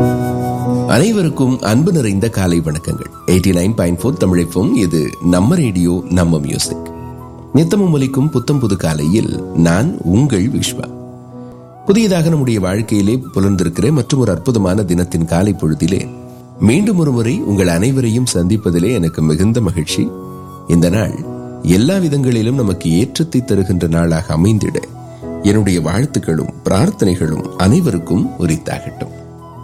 அனைவருக்கும் அன்பு நிறைந்த காலை வணக்கங்கள் எயிட்டி நைன் பாயிண்ட் ஃபோர் தமிழைப்பும் இது நம்ம ரேடியோ நம்ம மியூசிக் நித்தமும் ஒலிக்கும் புத்தம் புது காலையில் நான் உங்கள் விஸ்வா புதியதாக நம்முடைய வாழ்க்கையிலே புலர்ந்திருக்கிற மற்றும் ஒரு அற்புதமான தினத்தின் காலை பொழுதிலே மீண்டும் ஒரு முறை உங்கள் அனைவரையும் சந்திப்பதிலே எனக்கு மிகுந்த மகிழ்ச்சி இந்த நாள் எல்லா விதங்களிலும் நமக்கு ஏற்றத்தை தருகின்ற நாளாக அமைந்திட என்னுடைய வாழ்த்துக்களும் பிரார்த்தனைகளும் அனைவருக்கும் உரித்தாகட்டும்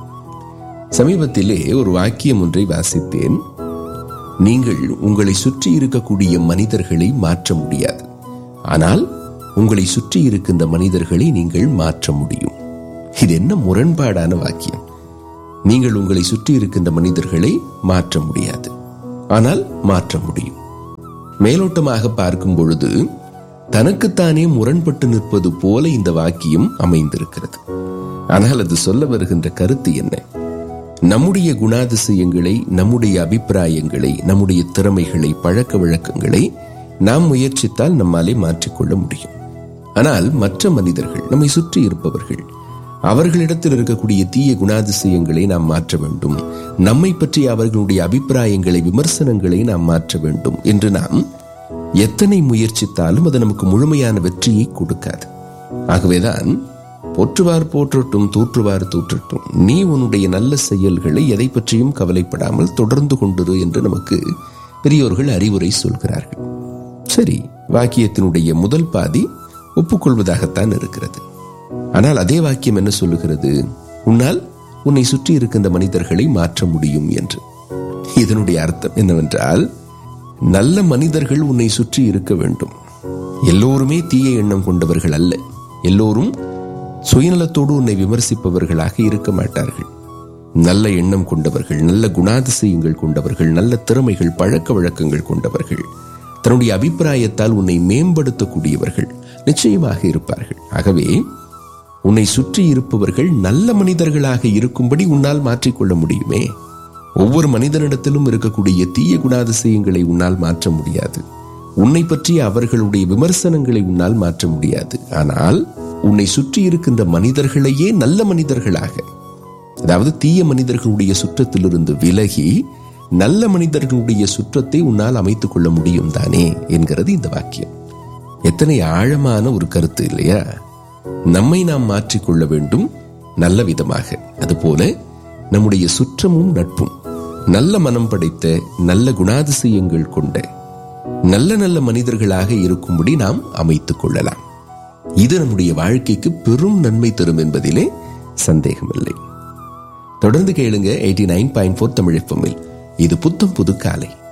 சமீபத்திலே ஒரு வாக்கியம் ஒன்றை வாசித்தேன் நீங்கள் உங்களை சுற்றி இருக்கக்கூடிய மனிதர்களை மாற்ற முடியாது ஆனால் உங்களை சுற்றி இருக்கின்ற மனிதர்களை நீங்கள் மாற்ற முடியும் இது என்ன முரண்பாடான வாக்கியம் நீங்கள் உங்களை சுற்றி இருக்கின்ற மனிதர்களை மாற்ற முடியாது ஆனால் மாற்ற முடியும் மேலோட்டமாக பார்க்கும் பொழுது தனக்குத்தானே முரண்பட்டு நிற்பது போல இந்த வாக்கியம் அமைந்திருக்கிறது ஆனால் அது சொல்ல வருகின்ற கருத்து என்ன நம்முடைய குணாதிசயங்களை நம்முடைய அபிப்பிராயங்களை நம்முடைய திறமைகளை பழக்க வழக்கங்களை நாம் முயற்சித்தால் நம்மாலே மாற்றிக்கொள்ள முடியும் ஆனால் மற்ற மனிதர்கள் நம்மை சுற்றி இருப்பவர்கள் அவர்களிடத்தில் இருக்கக்கூடிய தீய குணாதிசயங்களை நாம் மாற்ற வேண்டும் நம்மை பற்றி அவர்களுடைய அபிப்பிராயங்களை விமர்சனங்களை நாம் மாற்ற வேண்டும் என்று நாம் எத்தனை முயற்சித்தாலும் அது நமக்கு முழுமையான வெற்றியை கொடுக்காது ஆகவேதான் போற்றுவார் போற்றட்டும் தூற்றுவார் தூற்றட்டும் நீ உன்னுடைய நல்ல செயல்களை எதை பற்றியும் கவலைப்படாமல் தொடர்ந்து கொண்டிரு என்று நமக்கு பெரியோர்கள் அறிவுரை சொல்கிறார்கள் சரி வாக்கியத்தினுடைய முதல் பாதி ஒப்புக்கொள்வதாகத்தான் இருக்கிறது ஆனால் அதே வாக்கியம் என்ன சொல்லுகிறது உன்னால் உன்னை சுற்றி இருக்கின்ற மனிதர்களை மாற்ற முடியும் என்று இதனுடைய அர்த்தம் என்னவென்றால் நல்ல மனிதர்கள் உன்னை சுற்றி இருக்க வேண்டும் எல்லோருமே தீய எண்ணம் கொண்டவர்கள் அல்ல எல்லோரும் சுயநலத்தோடு உன்னை விமர்சிப்பவர்களாக இருக்க மாட்டார்கள் நல்ல எண்ணம் கொண்டவர்கள் நல்ல குணாதிசயங்கள் கொண்டவர்கள் நல்ல திறமைகள் பழக்க வழக்கங்கள் கொண்டவர்கள் தன்னுடைய அபிப்பிராயத்தால் உன்னை மேம்படுத்தக்கூடியவர்கள் நிச்சயமாக இருப்பார்கள் ஆகவே உன்னை சுற்றி இருப்பவர்கள் நல்ல மனிதர்களாக இருக்கும்படி உன்னால் மாற்றிக்கொள்ள முடியுமே ஒவ்வொரு மனிதனிடத்திலும் இருக்கக்கூடிய தீய குணாதிசயங்களை உன்னால் மாற்ற முடியாது உன்னை பற்றிய அவர்களுடைய விமர்சனங்களை உன்னால் மாற்ற முடியாது ஆனால் உன்னை சுற்றி இருக்கின்ற மனிதர்களையே நல்ல மனிதர்களாக அதாவது தீய மனிதர்களுடைய சுற்றத்திலிருந்து விலகி நல்ல மனிதர்களுடைய சுற்றத்தை உன்னால் அமைத்துக் கொள்ள முடியும் தானே என்கிறது இந்த வாக்கியம் எத்தனை ஆழமான ஒரு கருத்து இல்லையா நம்மை நாம் மாற்றிக்கொள்ள வேண்டும் நல்ல விதமாக அதுபோல நம்முடைய சுற்றமும் நட்பும் நல்ல மனம் படைத்த நல்ல குணாதிசயங்கள் கொண்ட நல்ல நல்ல மனிதர்களாக இருக்கும்படி நாம் அமைத்துக் கொள்ளலாம் இது நம்முடைய வாழ்க்கைக்கு பெரும் நன்மை தரும் என்பதிலே சந்தேகமில்லை தொடர்ந்து கேளுங்க eighty nine point four Tamil இது புத்தம் புது காலை